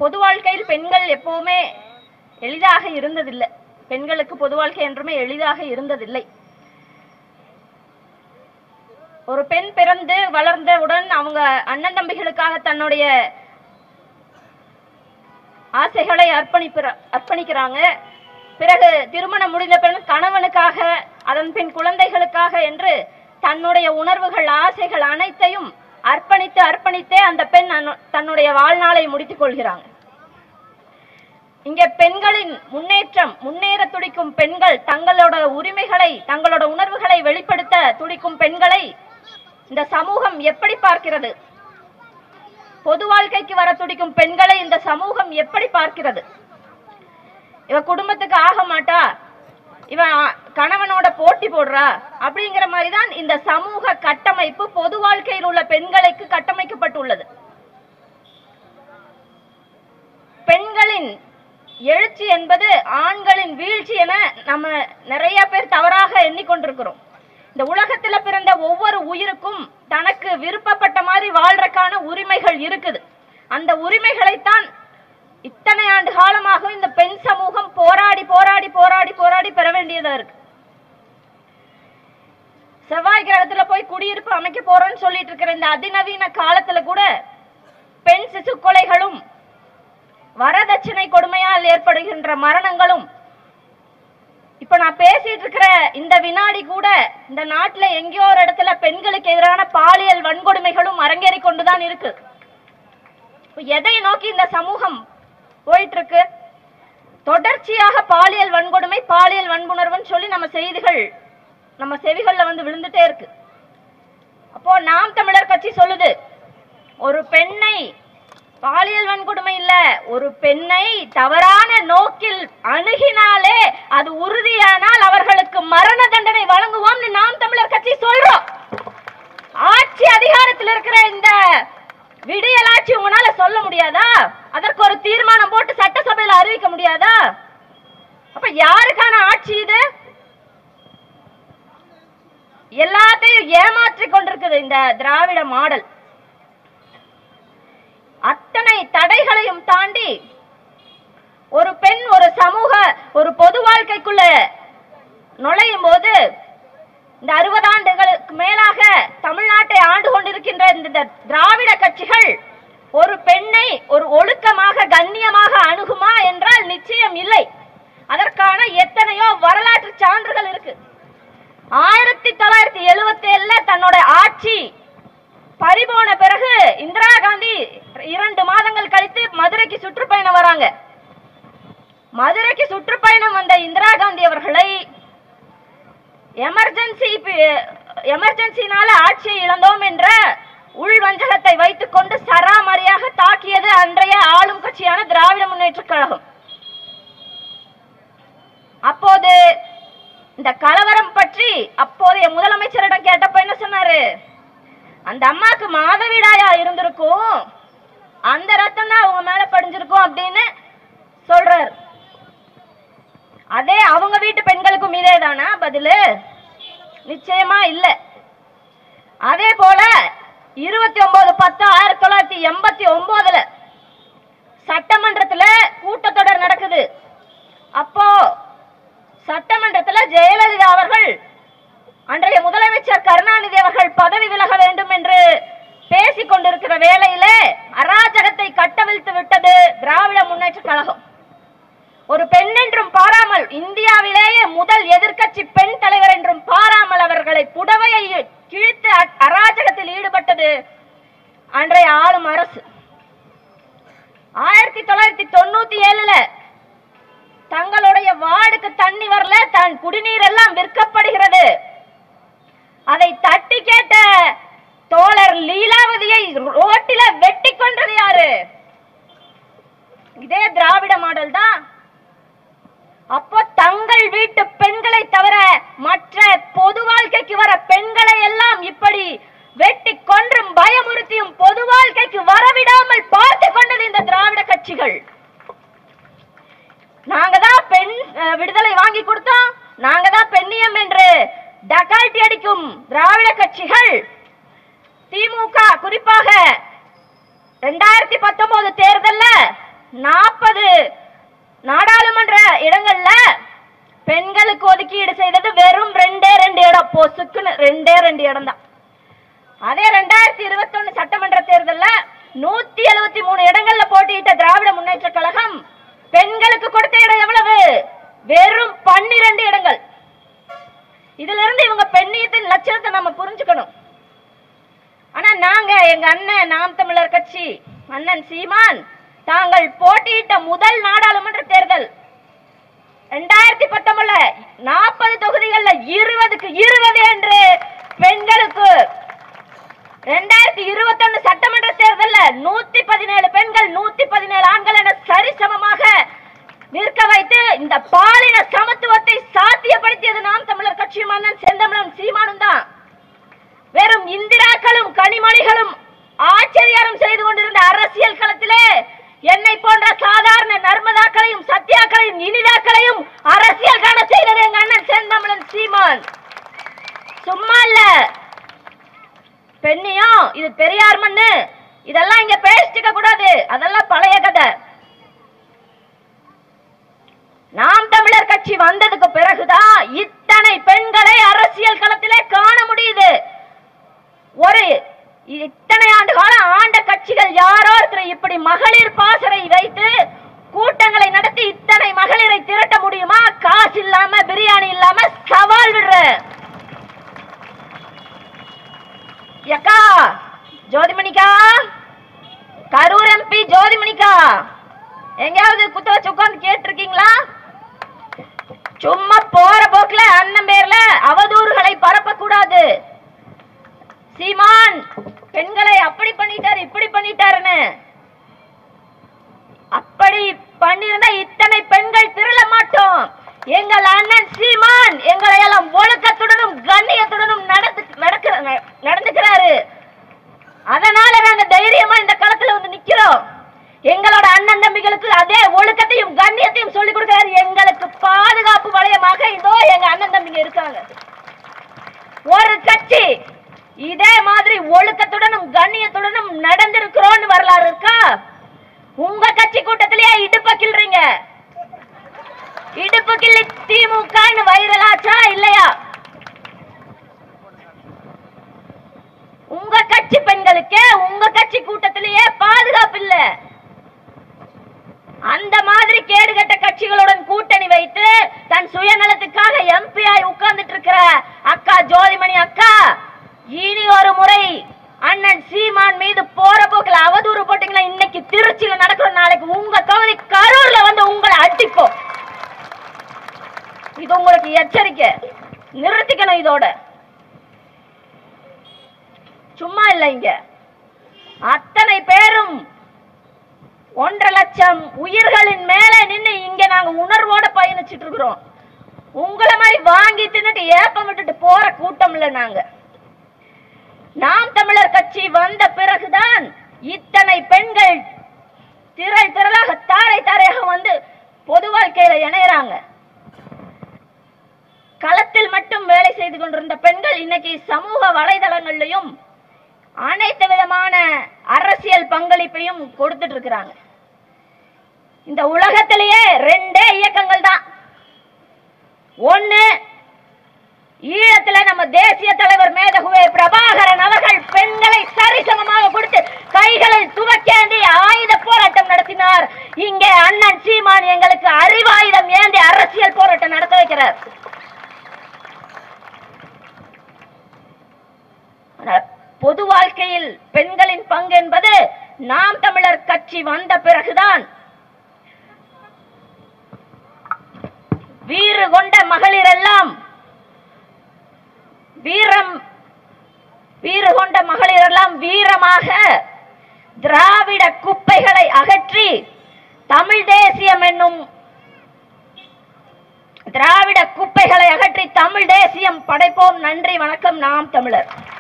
பொது வாழ்க்கையில் பெண்கள் எப்பவுமே எளிதாக இருந்ததில்லை பெண்களுக்கு பொது வாழ்க்கை என்றுமே எளிதாக இருந்ததில்லை ஒரு பெண் பிறந்து வளர்ந்தவுடன் அவங்க அண்ணன் தம்பிகளுக்காக தன்னுடைய ஆசைகளை அர்ப்பணிப்பிற அர்ப்பணிக்கிறாங்க பிறகு திருமணம் முடிந்த பின் கணவனுக்காக அதன் பின் குழந்தைகளுக்காக என்று தன்னுடைய உணர்வுகள் ஆசைகள் அனைத்தையும் அர்ப்பணித்து அர்ப்பணித்தே அந்த பெண் அன்னு- தன்னுடைய வாழ்நாளை முடித்துக் கொள்கிறாங்க இங்கே பெண்களின் முன்னேற்றம் முன்னேற துடிக்கும் பெண்கள் தங்களோட உரிமைகளை தங்களோட உணர்வுகளை வெளிப்படுத்த துடிக்கும் பெண்களை இந்த சமூகம் எப்படி பார்க்கிறது பொது வாழ்க்கைக்கு வர துடிக்கும் பெண்களை இந்த சமூகம் எப்படி பார்க்கிறது இவ குடும்பத்துக்கு ஆக மாட்டா இவன் கணவனோட போட்டி போடுறா அப்படிங்கிற மாதிரி தான் இந்த சமூக கட்டமைப்பு பொது வாழ்க்கையில் உள்ள பெண்களுக்கு கட்டமைக்கப்பட்டுள்ளது பெண்களின் எழுச்சி என்பது ஆண்களின் வீழ்ச்சி என நம்ம நிறைய பேர் தவறாக எண்ணிக்கொண்டிருக்கிறோம் இந்த உலகத்துல பிறந்த ஒவ்வொரு உயிருக்கும் தனக்கு விருப்பப்பட்ட மாதிரி வாழ்றக்கான உரிமைகள் இருக்குது அந்த உரிமைகளைத்தான் இத்தனை ஆண்டு காலமாக இந்த பெண் சமூகம் போராடி போராடி போராடி போராடி பெற வேண்டியதா இருக்கு செவ்வாய் கிரகத்துல போய் குடியிருப்பு அமைக்க போறோம்னு சொல்லிட்டு இருக்கிற இந்த அதிநவீன காலத்துல கூட பெண் சிசு கொலைகளும் வரதட்சணை கொடுமையால் ஏற்படுகின்ற மரணங்களும் இப்ப நான் பேசிட்டு இருக்கிற இந்த வினாடி கூட இந்த நாட்டுல எங்கேயோ ஒரு இடத்துல பெண்களுக்கு எதிரான பாலியல் வன்கொடுமைகளும் அரங்கேறி கொண்டுதான் இருக்கு இப்ப எதை நோக்கி இந்த சமூகம் போயிட்டு இருக்கு தொடர்ச்சியாக பாலியல் வன்கொடுமை பாலியல் வன்புணர்வுன்னு சொல்லி நம்ம செய்திகள் நம்ம செவிகள்ல வந்து விழுந்துட்டே இருக்கு அப்போ நாம் தமிழர் கட்சி சொல்லுது ஒரு பெண்ணை பாலியல் வன்கொடுமை இல்ல ஒரு பெண்ணை தவறான நோக்கில் அணுகினாலே அது உறுதியானால் அவர்களுக்கு மரண தண்டனை வழங்குவோம்னு நாம் தமிழர் கட்சி சொல்றோம் ஆட்சி அதிகாரத்தில் இருக்கிற இந்த விடியலாட்சி உங்களால சொல்ல முடியாதா அதற்கு ஒரு தீர்மானம் போட்டு சட்டசபையில அறிவிக்க முடியாதா அப்ப யாருக்கான ஆட்சி இது எல்லாத்தையும் ஏமாற்றி கொண்டிருக்குது இந்த திராவிட மாடல் அத்தனை தடைகளையும் தாண்டி ஒரு பெண் ஒரு சமூக ஒரு பொது வாழ்க்கைக்குள்ள நுழையும் போது இந்த அறுபது ஆண்டுகளுக்கு மேலாக தமிழ்நாட்டை ஆண்டு கொண்டிருக்கின்ற இந்த திராவிட கட்சிகள் ஒரு பெண்ணை ஒரு ஒழுக்கமாக கண்ணியமாக அணுகுமா என்றால் நிச்சயம் இல்லை அதற்கான எத்தனையோ வரலாற்று சான்றுகள் இருக்கு ஆயிரத்தி தொள்ளாயிரத்தி எழுபத்தி ஏழுல தன்னோட ஆட்சி பறிபோன பிறகு இந்திரா காந்தி இரண்டு மாதங்கள் கழித்து மதுரைக்கு சுற்றுப்பயணம் வராங்க மதுரைக்கு சுற்றுப்பயணம் வந்த இந்திரா காந்தி அவர்களை எமர்ஜென்சி எமர்ஜென்சினால ஆட்சியை இழந்தோம் என்ற உள் வஞ்சகத்தை வைத்துக் கொண்டு சராமரியாக தாக்கியது அன்றைய ஆளும் கட்சியான திராவிட முன்னேற்றக் கழகம் அப்போது இந்த கலவரம் பற்றி அப்போதைய முதலமைச்சரிடம் கேட்டப்ப என்ன சொன்னாரு அந்த அம்மாக்கு மாதவிடாயா இருந்திருக்கும் அந்த ரத்தம் தான் அவங்க மேல படிஞ்சிருக்கும் அப்படின்னு சொல்றாரு அதே அவங்க வீட்டு பெண்களுக்கும் இதே தானா பதிலு நிச்சயமா இல்ல அதே போல இருபத்தி ஒன்பது பத்து ஆயிரத்தி தொள்ளாயிரத்தி எண்பத்தி ஒன்பதுல சட்டமன்றத்துல கூட்டத்தொடர் நடக்குது அப்போ சட்டமன்றத்துல ஜெயலலிதா அவர்கள் அன்றைய முதலமைச்சர் கருணாநிதி அவர்கள் பதவி விலக வேண்டும் என்று பேசிக் கொண்டிருக்கிற வேளையிலே அராஜகத்தை கட்டவிழ்த்து விட்டது திராவிட முன்னேற்ற கழகம் ஒரு பெண் என்றும் பாராமல் இந்தியாவிலேயே முதல் எதிர்க்கட்சி பெண் தலைவர் என்றும் பாராமல் அவர்களை புடவையை கிழித்து அ- அராஜகத்தில் ஈடுபட்டது அன்றைய ஆளும் அரசு ஆயிரத்தி தொள்ளாயிரத்தி தொண்ணூத்தி ஏழுல தங்களுடைய வார்டுக்கு தண்ணி வரல தன் குடிநீர் எல்லாம் விற்கப்படுகிறது அதை தட்டி கேட்ட தோழர் லீலாவதியை ரோட்டில வெட்டி கொன்றது யாரு இதே திராவிட மாடல் தான் அப்போ தங்கள் வீட்டு பெண்களை தவிர மற்ற பொது வாழ்க்கைக்கு வர பெண்களை எல்லாம் இப்படி வெட்டி கொன்றும் பயமுறுத்தியும் பொது வாழ்க்கைக்கு வரவிடாமல் பார்த்து கொண்டது இந்த திராவிட கட்சிகள் நாங்க தான் பெண் அஹ், விடுதலை வாங்கி கொடுத்தோம் நாங்க தான் பெண்ணியம் என்று டகால்ட்டி அடிக்கும் திராவிட கட்சிகள் திமுக குறிப்பாக ரெண்டாயிரத்தி பத்தொன்பது தேர்தல்ல நாற்பது நாடாளுமன்ற இடங்கள்ல பெண்களுக்கு ஒதுக்கீடு செய்தது வெறும் ரெண்டே ரெண்டு இடம் பொசுக்குன்னு ரெண்டே ரெண்டு இடம் தான் அதே ரெண்டாயிரத்தி இருபத்தொன்னு சட்டமன்ற தேர்தல்ல நூத்தி எழுபத்தி மூணு இடங்கள்ல போட்டியிட்ட திராவிட முன்னேற்ற கழகம் பெண்களுக்கு கொடுத்த இடம் எவ்வளவு வெறும் பன்னிரண்டு இடங்கள் இதுல இருந்து இவங்க பெண்ணியத்தின் லட்சணத்தை நம்ம புரிஞ்சுக்கணும் ஆனா நாங்க எங்க அண்ணன் நாம் தமிழர் கட்சி அண்ணன் சீமான் தாங்கள் போட்டியிட்ட முதல் நாடாளுமன்ற தேர்தல் ரெண்டாயிரத்தி பத்தொன்பதுல நாற்பது தொகுதிகள்ல இருபதுக்கு இருபது என்று பெண்களுக்கு ரெண்டாயிரத்தி இருபத்தொன்னு சட்டமன்ற தேர்தல்ல நூத்தி பதினேழு பெண்கள் நூத்தி பதினேழு ஆண்கள் என சரிசமமாக நிற்க வைத்து இந்த பாலின சமத்துவத்தை சாத்தியப்படுத்தியது நாம் தமிழர் கட்சியும் அண்ணன் செந்தமிழன் சீமானும் தான் வெறும் இந்திராக்களும் கனிமொழிகளும் ஆச்சரியாரம் செய்து கொண்டிருந்த அரசியல் களத்திலே என்னை போன்ற சாதாரண நர்மதாக்களையும் சத்யாக்களையும் இனிதாக்களையும் அரசியல் காண செய்தது எங்க அண்ணன் செந்தமிழன் சீமான் சும்மா இல்ல பெண்ணியம் இது பெரியார் மண்ணு இதெல்லாம் இங்க பேசிக்க கூடாது அதெல்லாம் பழைய கதை நாம் தமிழர் கட்சி வந்ததுக்கு பிறகுதான் இத்தனை பெண்களை அரசியல் களத்திலே காண முடியுது ஒரு இத்தனை ஆண்டு காலம் ஆண்ட கட்சிகள் யாரோ ஒருத்தர் இப்படி மகளிர் பாசறை வைத்து கூட்டங்களை நடத்தி இத்தனை மகளிரை திரட்ட முடியுமா காசு இல்லாம பிரியாணி இல்லாம சவால் விடுற எக்கா ஜோதிமணிக்கா கரூர் எம்பி ஜோதிமணிக்கா எங்கேயாவது குத்த வச்சு உட்கார்ந்து கேட்டிருக்கீங்களா சும்மா போற போக்குல அண்ணன் பேர்ல அவதூறுகளை பரப்பக்கூடாது சீமான் பெண்களை அப்படி பண்ணிட்டாரு இப்படி பண்ணிட்டாருன்னு அப்படி பண்ணிருந்தா இத்தனை பெண்கள் திரள மாட்டோம் எங்கள் அண்ணன் சீமான் எங்களை எல்லாம் ஒழுக்கத்துடனும் கண்ணியத்துடனும் நடந்து நடக்க நடந்துக்கிறாரு அதனால நாங்க தைரியமா இந்த களத்துல வந்து நிக்கிறோம் எங்களோட அண்ணன் தம்பிகளுக்கு அதே ஒழுக்கத்தையும் கண்ணியத்தையும் சொல்லி கொடுக்கிறாரு எங்களுக்கு பாதுகாப்பு வளையமாக இதோ எங்க அண்ணன் தம்பிங்க இருக்காங்க ஒரு கட்சி இதே மாதிரி ஒழுக்கத்துடனும் கண்ணியத்துடனும் நடந்திருக்கிறோம்னு வரலாறு இருக்கா உங்க கட்சி கூட்டத்திலேயே இடுப்ப கிள்றீங்க இடுப்பு கிள்ளி திமுகன்னு வைரல் ஆச்சா இல்லையா உங்க கட்சி பெண்களுக்கு உங்க கட்சி கூட்டத்திலேயே பாதுகாப்பு இல்ல அந்த மாதிரி கேடுகட்ட கட்சிகளுடன் கூட்டணி வைத்து தன் சுயநலத்துக்காக எம்பி ஆய் உட்கார்ந்துட்டு இருக்கிற அக்கா ஜோதிமணி அக்கா இனி ஒரு முறை அண்ணன் சீமான் மீது போற போக்குல அவதூறு போட்டீங்களா இன்னைக்கு திருச்சியில நடக்கிற நாளைக்கு உங்க தொகுதி கரூர்ல வந்து உங்களை அடிப்போம் இது உங்களுக்கு எச்சரிக்கை நிறுத்திக்கணும் இதோட சும்மா இல்ல இங்க அத்தனை பேரும் ஒன்றரை லட்சம் உயிர்களின் மேல நின்னு இங்க நாங்க உணர்வோட பயணிச்சிட்டு இருக்கிறோம் உங்களை மாதிரி வாங்கி தின்னுட்டு ஏப்பம் விட்டுட்டு போற கூட்டம் இல்ல நாங்க நாம் தமிழர் கட்சி வந்த பிறகுதான் இத்தனை பெண்கள் திரள் திரளாக தாரை தாரையாக வந்து பொது வாழ்க்கையில இணையறாங்க களத்தில் மட்டும் வேலை செய்து கொண்டிருந்த பெண்கள் இன்னைக்கு சமூக வலைதளங்கள்லயும் அனைத்து விதமான அரசியல் பங்களிப்பையும் கொடுத்துட்டு இருக்கிறாங்க இந்த உலகத்திலேயே ரெண்டே இயக்கங்கள் தான் ஒண்ணு ஈழத்துல நம்ம தேசிய தலைவர் மேதகுவே பிரபாகரன் அவர்கள் பெண்களை சரிசமமாக கொடுத்து கைகளில் துவக்கேந்தி ஆயுத போராட்டம் நடத்தினார் இங்கே அண்ணன் சீமான் எங்களுக்கு அறிவாயுதம் ஏந்தி அரசியல் போராட்டம் நடத்த வைக்கிறார் ஆனால் பொது வாழ்க்கையில் பெண்களின் பங்கு என்பது நாம் தமிழர் கட்சி வந்த பிறகுதான் வீறு கொண்ட மகளிர் எல்லாம் வீரம் வீறு கொண்ட மகளிர் எல்லாம் வீரமாக திராவிட குப்பைகளை அகற்றி தமிழ் தேசியம் என்னும் திராவிட குப்பைகளை அகற்றி தமிழ் தேசியம் படைப்போம் நன்றி வணக்கம் நாம் தமிழர்